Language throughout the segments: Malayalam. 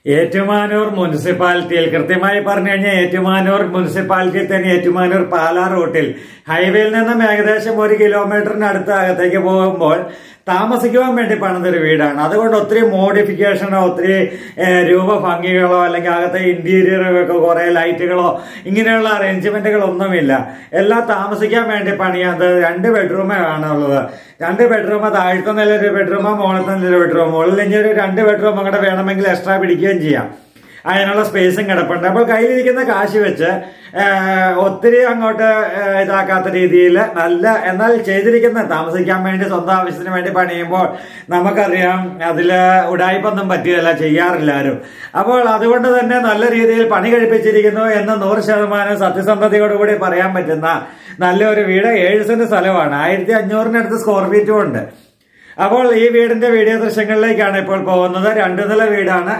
ഏറ്റുമാനൂർ മുനിസിപ്പാലിറ്റിയിൽ കൃത്യമായി പറഞ്ഞു കഴിഞ്ഞാൽ ഏറ്റുമാനൂർ മുനിസിപ്പാലിറ്റിയിൽ തന്നെ ഏറ്റുമാനൂർ പാലാ റൂട്ടിൽ ഹൈവേയിൽ നിന്നും ഏകദേശം ഒരു കിലോമീറ്ററിന് അടുത്ത് അകത്തേക്ക് പോകുമ്പോൾ താമസിക്കുവാൻ വേണ്ടി പണിതൊരു വീടാണ് അതുകൊണ്ട് ഒത്തിരി മോഡിഫിക്കേഷനോ ഒത്തിരി ഏഹ്, രൂപഭംഗികളോ അല്ലെങ്കിൽ അകത്തെ ഇന്റീരിയറൊക്കെ കുറെ ലൈറ്റുകളോ ഇങ്ങനെയുള്ള അറേഞ്ച്മെന്റുകളൊന്നുമില്ല എല്ലാം താമസിക്കാൻ വേണ്ടി പണിയാത് രണ്ട് ബെഡ്റൂമേ കാണുള്ളത് രണ്ട് ബെഡ്റൂം താഴത്തെ നിലൊരു ബെഡ്റൂമോ മുകളത്തെ നിലൊരു ബെഡ്റൂം മുകളിൽ ഇനി ഒരു രണ്ട് ബെഡ്റൂം അങ്ങോട്ട് വേണമെങ്കിൽ എക്സ്ട്രാ പിടിക്കുകയും ചെയ്യാം അതിനുള്ള സ്പേസും കിടപ്പുണ്ട് അപ്പോൾ കയ്യിലിരിക്കുന്ന കാശ് വെച്ച് ഏഹ്, ഒത്തിരി അങ്ങോട്ട് ഏഹ്, ഇതാക്കാത്ത രീതിയിൽ നല്ല എന്നാൽ ചെയ്തിരിക്കുന്ന താമസിക്കാൻ വേണ്ടി സ്വന്തം ആവശ്യത്തിന് വേണ്ടി പണിയുമ്പോൾ നമുക്കറിയാം അതിൽ ഉടായ്പൊന്നും പറ്റിയല്ല ചെയ്യാറില്ല ആരും അപ്പോൾ അതുകൊണ്ട് തന്നെ നല്ല രീതിയിൽ പണി കഴിപ്പിച്ചിരിക്കുന്നു എന്ന് നൂറ് ശതമാനം സത്യസന്ധതയോടുകൂടി പറയാൻ പറ്റുന്ന നല്ലൊരു വീട് ഏഴ് സെന്റ് സ്ഥലമാണ് ആയിരത്തി അഞ്ഞൂറിനടുത്ത് സ്ക്വയർ ഫീറ്റും ഉണ്ട് അപ്പോൾ ഈ വീടിന്റെ വീഡിയോ ദൃശ്യങ്ങളിലേക്കാണ് ഇപ്പോൾ പോകുന്നത് രണ്ടു നില വീടാണ്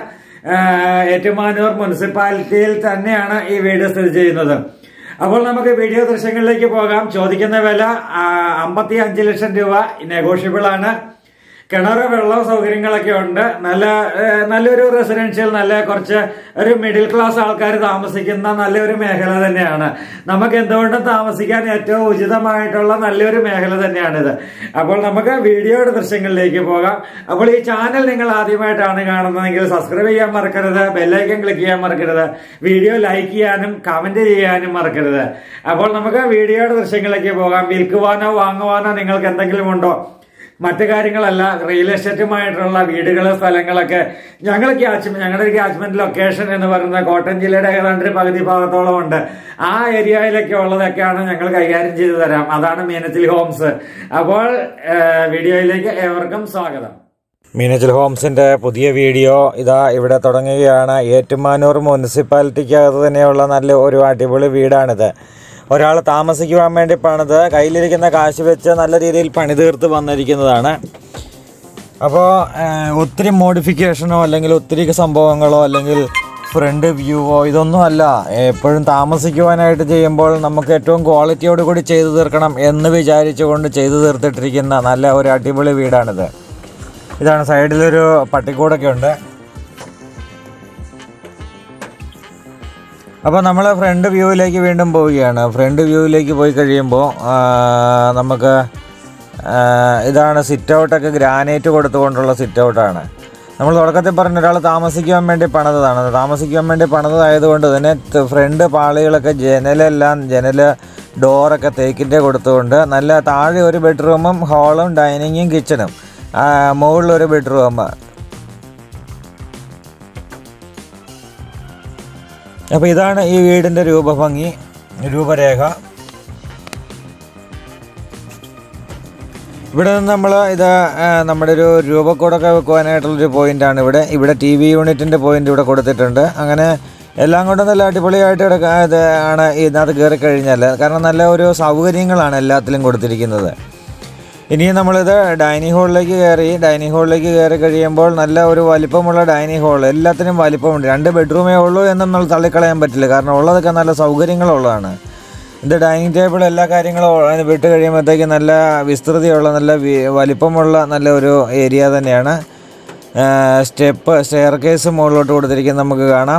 ആഹ് ഏറ്റുമാനൂർ മുനിസിപ്പാലിറ്റിയിൽ തന്നെയാണ് ഈ വീട് സ്ഥിതി ചെയ്യുന്നത് അപ്പോൾ നമുക്ക് വീഡിയോ ദൃശ്യങ്ങളിലേക്ക് പോകാം ചോദിക്കുന്ന വില അമ്പത്തി അഞ്ച് ലക്ഷം രൂപ നെഗോഷ്യബിൾ ആണ് കിണറ് വെള്ളം സൗകര്യങ്ങളൊക്കെ ഉണ്ട് നല്ല ഏഹ്, നല്ലൊരു റെസിഡൻഷ്യൽ നല്ല കുറച്ച് ഒരു മിഡിൽ ക്ലാസ് ആൾക്കാർ താമസിക്കുന്ന നല്ലൊരു മേഖല തന്നെയാണ് നമുക്ക് എന്തുകൊണ്ടും താമസിക്കാൻ ഏറ്റവും ഉചിതമായിട്ടുള്ള നല്ലൊരു മേഖല തന്നെയാണിത് അപ്പോൾ നമുക്ക് വീഡിയോയുടെ ദൃശ്യങ്ങളിലേക്ക് പോകാം അപ്പോൾ ഈ ചാനൽ നിങ്ങൾ ആദ്യമായിട്ടാണ് കാണുന്നതെങ്കിൽ സബ്സ്ക്രൈബ് ചെയ്യാൻ മറക്കരുത് ബെല്ലൈക്കൻ ക്ലിക്ക് ചെയ്യാൻ മറക്കരുത് വീഡിയോ ലൈക്ക് ചെയ്യാനും കമന്റ് ചെയ്യാനും മറക്കരുത് അപ്പോൾ നമുക്ക് വീഡിയോയുടെ ദൃശ്യങ്ങളിലേക്ക് പോകാം വിൽക്കുവാനോ വാങ്ങുവാനോ നിങ്ങൾക്ക് എന്തെങ്കിലും ഉണ്ടോ മറ്റു കാര്യങ്ങളല്ല റിയൽ എസ്റ്റേറ്റുമായിട്ടുള്ള വീടുകൾ സ്ഥലങ്ങളൊക്കെ ഞങ്ങൾ ക്യാച്ച്മെന്റ് ഞങ്ങളുടെ ക്യാച്ച്മെന്റ് ലൊക്കേഷൻ എന്ന് പറയുന്ന കോട്ടയം ജില്ലയുടെ ഏതാണ്ട് ഒരു പകുതി ഭാഗത്തോളം ഉണ്ട് ആ ഏരിയയിലൊക്കെ ഉള്ളതൊക്കെയാണ് ഞങ്ങൾ കൈകാര്യം ചെയ്തു തരാം അതാണ് മീനച്ചിൽ ഹോംസ് അപ്പോൾ ഏഹ്, വീഡിയോയിലേക്ക് ഏവർക്കും സ്വാഗതം മീനച്ചിൽ ഹോംസിന്റെ പുതിയ വീഡിയോ ഇതാ ഇവിടെ തുടങ്ങുകയാണ് ഏറ്റുമാനൂർ മുനിസിപ്പാലിറ്റിക്കകത്ത് തന്നെയുള്ള നല്ല ഒരു അടിപൊളി വീടാണിത് ഒരാൾ താമസിക്കുവാൻ വേണ്ടി പണിത് കയ്യിലിരിക്കുന്ന കാശ് വെച്ച് നല്ല രീതിയിൽ പണി തീർത്ത് വന്നിരിക്കുന്നതാണ് അപ്പോൾ ഒത്തിരി മോഡിഫിക്കേഷനോ അല്ലെങ്കിൽ ഒത്തിരി സംഭവങ്ങളോ അല്ലെങ്കിൽ ഫ്രണ്ട് വ്യൂവോ ഇതൊന്നും അല്ല എപ്പോഴും താമസിക്കുവാനായിട്ട് ചെയ്യുമ്പോൾ നമുക്ക് ഏറ്റവും ക്വാളിറ്റിയോട് കൂടി ചെയ്തു തീർക്കണം എന്ന് വിചാരിച്ചുകൊണ്ട് ചെയ്തു തീർത്തിട്ടിരിക്കുന്ന നല്ല ഒരു അടിപൊളി വീടാണിത് ഇതാണ് സൈഡിലൊരു പട്ടിക്കൂടൊക്കെ ഉണ്ട് അപ്പോൾ നമ്മൾ ഫ്രണ്ട് വ്യൂവിലേക്ക് വീണ്ടും പോവുകയാണ് ഫ്രണ്ട് വ്യൂവിലേക്ക് പോയി കഴിയുമ്പോൾ ആ, നമുക്ക് ആ, ഇതാണ് സിറ്റ് ഔട്ടൊക്കെ ഗ്രാനൈറ്റ് കൊടുത്തുകൊണ്ടുള്ള സിറ്റ് ഔട്ടാണ് നമ്മൾ തുടക്കത്തിൽ പറഞ്ഞ ഒരാൾ താമസിക്കുവാൻ വേണ്ടി പണിതതാണ് താമസിക്കുവാൻ വേണ്ടി പണിതായതുകൊണ്ട് തന്നെ ത- ഫ്രണ്ട് പാളികളൊക്കെ ജനലെല്ലാം ജനൽ ഡോറൊക്കെ തേക്കിൻ്റെ കൊടുത്തുകൊണ്ട് നല്ല താഴെ ഒരു ബെഡ്റൂമും ഹാളും ഡൈനിങ്ങും കിച്ചണും മുകളിലൊരു ബെഡ്റൂം അപ്പോൾ ഇതാണ് ഈ വീടിൻ്റെ രൂപഭംഗി രൂപരേഖ ഇവിടെ നിന്ന് നമ്മൾ ഇത് ആ, നമ്മുടെ ഒരു രൂപക്കൂടൊക്കെ വെക്കുവാനായിട്ടുള്ളൊരു പോയിൻ്റാണ് ഇവിടെ ഇവിടെ ടി വി യൂണിറ്റിൻ്റെ പോയിൻ്റ് ഇവിടെ കൊടുത്തിട്ടുണ്ട് അങ്ങനെ എല്ലാം കൊണ്ടും നല്ല അടിപൊളിയായിട്ട് കിടക്ക ഇത് ആണ് ഇതിനകത്ത് കയറി കഴിഞ്ഞാൽ കാരണം നല്ല ഒരു സൗകര്യങ്ങളാണ് എല്ലാത്തിലും കൊടുത്തിരിക്കുന്നത് ഇനി നമ്മളിത് ഡൈനിങ് ഹാളിലേക്ക് കയറി ഡൈനിങ് ഹാളിലേക്ക് കയറി കഴിയുമ്പോൾ നല്ല ഒരു വലിപ്പമുള്ള ഡൈനിങ് ഹാൾ എല്ലാത്തിനും വലിപ്പമുണ്ട് രണ്ട് ബെഡ്റൂമേ ഉള്ളൂ എന്ന് നമ്മൾ തള്ളിക്കളയാൻ പറ്റില്ല കാരണം ഉള്ളതൊക്കെ നല്ല സൗകര്യങ്ങളുള്ളതാണ് ഇത് ഡൈനിങ് ടേബിൾ എല്ലാ കാര്യങ്ങളും അതിന് വിട്ട് കഴിയുമ്പോഴത്തേക്ക് നല്ല വിസ്തൃതിയുള്ള നല്ല വി- വലിപ്പമുള്ള നല്ല ഒരു ഏരിയ തന്നെയാണ് സ്റ്റെപ്പ് സ്റ്റെയർ കേസ് മുകളിലോട്ട് കൊടുത്തിരിക്കുന്നത് നമുക്ക് കാണാം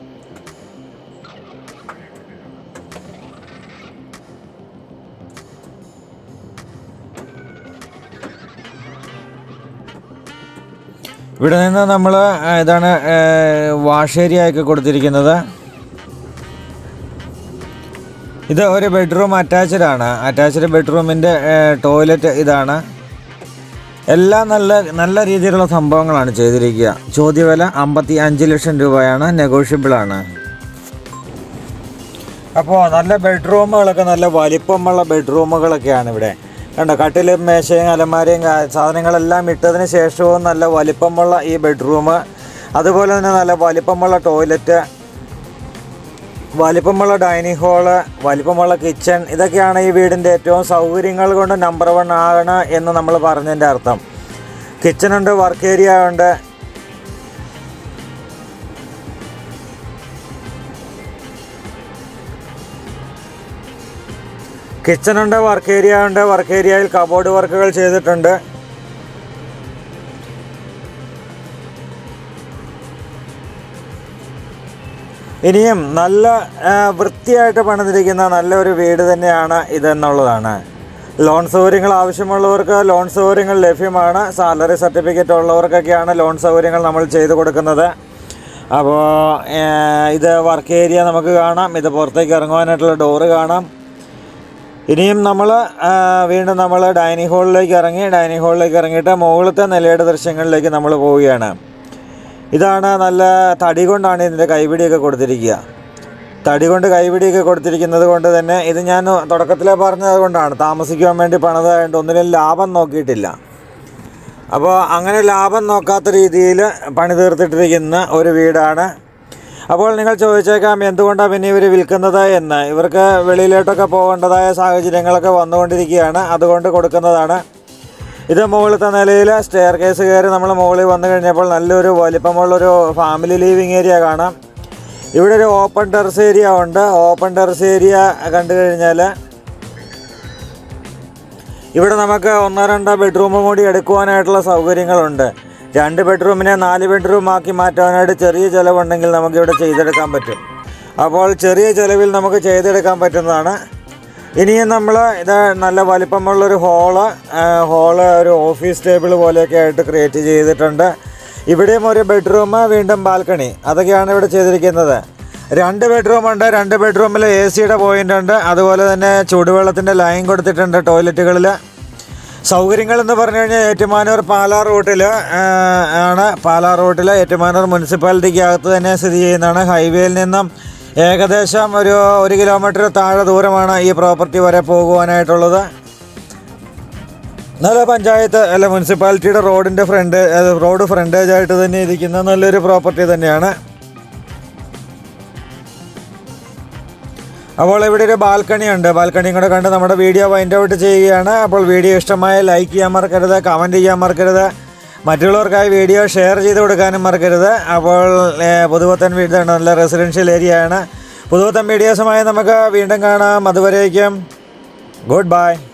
ഇവിടെ നിന്ന് നമ്മൾ ഇതാണ് വാഷ് ഏരിയ ഒക്കെ കൊടുത്തിരിക്കുന്നത് ഇത് ഒരു ബെഡ്റൂം അറ്റാച്ച്ഡ് ആണ് അറ്റാച്ച്ഡ് ബെഡ്റൂമിൻ്റെ ടോയ്ലറ്റ് ഇതാണ് എല്ലാം നല്ല നല്ല രീതിയിലുള്ള സംഭവങ്ങളാണ് ചെയ്തിരിക്കുക ചോദ്യവില അമ്പത്തി അഞ്ച് ലക്ഷം രൂപയാണ് നെഗോഷ്യബിൾ ആണ് അപ്പോൾ നല്ല ബെഡ്റൂമുകളൊക്കെ നല്ല വലിപ്പമുള്ള ബെഡ്റൂമുകളൊക്കെയാണ് ഇവിടെ കണ്ടോ കട്ടിലും മേശയും അലമാരയും കാ- സാധനങ്ങളെല്ലാം ഇട്ടതിന് ശേഷവും നല്ല വലിപ്പമുള്ള ഈ ബെഡ്റൂം അതുപോലെ തന്നെ നല്ല വലിപ്പമുള്ള ടോയ്ലറ്റ് വലിപ്പമുള്ള ഡൈനിങ് ഹാള് വലിപ്പമുള്ള കിച്ചൺ ഇതൊക്കെയാണ് ഈ വീടിൻ്റെ ഏറ്റവും സൗകര്യങ്ങൾ കൊണ്ട് നമ്പർ വൺ ആണ് എന്ന് നമ്മൾ പറഞ്ഞതിൻ്റെ അർത്ഥം കിച്ചണുണ്ട് വർക്ക് ഏരിയ ഉണ്ട് കിച്ചണുണ്ട് വർക്ക് ഏരിയ ഉണ്ട് വർക്ക് ഏരിയയിൽ കബോർഡ് വർക്കുകൾ ചെയ്തിട്ടുണ്ട് ഇനിയും നല്ല ആ, വൃത്തിയായിട്ട് പണിതിരിക്കുന്ന നല്ലൊരു വീട് തന്നെയാണ് ഇതെന്നുള്ളതാണ് ലോൺ സൗകര്യങ്ങൾ ആവശ്യമുള്ളവർക്ക് ലോൺ സൗകര്യങ്ങൾ ലഭ്യമാണ് സാലറി സർട്ടിഫിക്കറ്റ് ഉള്ളവർക്കൊക്കെയാണ് ലോൺ സൗകര്യങ്ങൾ നമ്മൾ ചെയ്തു കൊടുക്കുന്നത് അപ്പോൾ ഇത് വർക്ക് ഏരിയ നമുക്ക് കാണാം ഇത് പുറത്തേക്ക് ഇറങ്ങുവാനായിട്ടുള്ള ഡോറ് കാണാം ഇനിയും നമ്മൾ വീണ്ടും നമ്മൾ ഡൈനിങ് ഹാളിലേക്ക് ഇറങ്ങി ഡൈനിങ് ഹാളിലേക്ക് ഇറങ്ങിയിട്ട് മുകളിലത്തെ നിലയുടെ ദൃശ്യങ്ങളിലേക്ക് നമ്മൾ പോവുകയാണ് ഇതാണ് നല്ല തടി കൊണ്ടാണ് ഇതിൻ്റെ കൈപിടിയൊക്കെ കൊടുത്തിരിക്കുക തടി കൊണ്ട് കൈപിടിയൊക്കെ കൊടുത്തിരിക്കുന്നത് കൊണ്ട് തന്നെ ഇത് ഞാൻ തുടക്കത്തിലേ പറഞ്ഞത് കൊണ്ടാണ് താമസിക്കുവാൻ വേണ്ടി പണിതായതുകൊണ്ട് ഒന്നിനും ലാഭം നോക്കിയിട്ടില്ല അപ്പോൾ അങ്ങനെ ലാഭം നോക്കാത്ത രീതിയിൽ പണി തീർത്തിട്ടിരിക്കുന്ന ഒരു വീടാണ് അപ്പോൾ നിങ്ങൾ ചോദിച്ചേക്കാം എന്തുകൊണ്ടാണ് പിന്നെ ഇവർ വിൽക്കുന്നത് എന്ന് ഇവർക്ക് വെളിയിലോട്ടൊക്കെ പോകേണ്ടതായ സാഹചര്യങ്ങളൊക്കെ വന്നുകൊണ്ടിരിക്കുകയാണ് അതുകൊണ്ട് കൊടുക്കുന്നതാണ് ഇത് മുകളിലത്തെ നിലയിൽ സ്റ്റെയർ കേസ് കയറി നമ്മൾ മുകളിൽ വന്നു കഴിഞ്ഞപ്പോൾ നല്ലൊരു വലിപ്പമുള്ളൊരു ഫാമിലി ലീവിങ് ഏരിയ കാണാം ഇവിടെ ഒരു ഓപ്പൺ ടെറസ് ഏരിയ ഉണ്ട് ഓപ്പൺ ടെറസ് ഏരിയ കണ്ടു കഴിഞ്ഞാൽ ഇവിടെ നമുക്ക് ഒന്നോ രണ്ടോ ബെഡ്റൂം കൂടി എടുക്കുവാനായിട്ടുള്ള സൗകര്യങ്ങളുണ്ട് രണ്ട് ബെഡ്റൂമിനെ നാല് ബെഡ്റൂം ആക്കി മാറ്റാനായിട്ട് ചെറിയ ചിലവുണ്ടെങ്കിൽ നമുക്കിവിടെ ചെയ്തെടുക്കാൻ പറ്റും അപ്പോൾ ചെറിയ ചിലവിൽ നമുക്ക് ചെയ്തെടുക്കാൻ പറ്റുന്നതാണ് ഇനിയും നമ്മൾ ഇത് നല്ല വലിപ്പമുള്ളൊരു ഹോള് ഹോള് ഒരു ഓഫീസ് ടേബിൾ പോലെയൊക്കെ ആയിട്ട് ക്രിയേറ്റ് ചെയ്തിട്ടുണ്ട് ഇവിടെയും ഒരു ബെഡ്റൂം വീണ്ടും ബാൽക്കണി അതൊക്കെയാണ് ഇവിടെ ചെയ്തിരിക്കുന്നത് രണ്ട് ബെഡ്റൂം ഉണ്ട് രണ്ട് ബെഡ്റൂമിൽ എ സിയുടെ പോയിന്റ് ഉണ്ട് അതുപോലെ തന്നെ ചൂടുവെള്ളത്തിൻ്റെ ലൈൻ കൊടുത്തിട്ടുണ്ട് ടോയ്ലറ്റുകളിൽ സൗകര്യങ്ങൾ എന്ന് പറഞ്ഞു കഴിഞ്ഞാൽ ഏറ്റുമാനൂർ പാലാ റൂട്ടിൽ ആണ് പാലാ റൂട്ടിൽ ഏറ്റുമാനൂർ മുനിസിപ്പാലിറ്റിക്ക് അകത്ത് തന്നെ സ്ഥിതി ചെയ്യുന്നതാണ് ഹൈവേയിൽ നിന്നും ഏകദേശം ഒരു ഒരു കിലോമീറ്റർ താഴെ ദൂരമാണ് ഈ പ്രോപ്പർട്ടി വരെ പോകുവാനായിട്ടുള്ളത് നല്ല പഞ്ചായത്ത് അല്ല മുനിസിപ്പാലിറ്റിയുടെ റോഡിൻ്റെ ഫ്രണ്ട് റോഡ് ഫ്രണ്ടേജ് ആയിട്ട് തന്നെ ഇരിക്കുന്ന നല്ലൊരു പ്രോപ്പർട്ടി തന്നെയാണ് അപ്പോൾ ഇവിടെ ഒരു ബാൽക്കണി ഉണ്ട് ബാൽക്കണിയും കൂടെ കണ്ട് നമ്മുടെ വീഡിയോ വൈൻഡ് ഔട്ട് ചെയ്യുകയാണ് അപ്പോൾ വീഡിയോ ഇഷ്ടമായ ലൈക്ക് ചെയ്യാൻ മറക്കരുത് കമൻറ്റ് ചെയ്യാൻ മറക്കരുത് മറ്റുള്ളവർക്കായി വീഡിയോ ഷെയർ ചെയ്ത് കൊടുക്കാനും മറക്കരുത് അപ്പോൾ ഏഹ്, പുതുവത്തൻ വീട് നല്ല റെസിഡൻഷ്യൽ ഏരിയ ആണ് പുതുവത്തൻ വീഡിയോസുമായി നമുക്ക് വീണ്ടും കാണാം അതുവരേക്കും ഗുഡ് ബൈ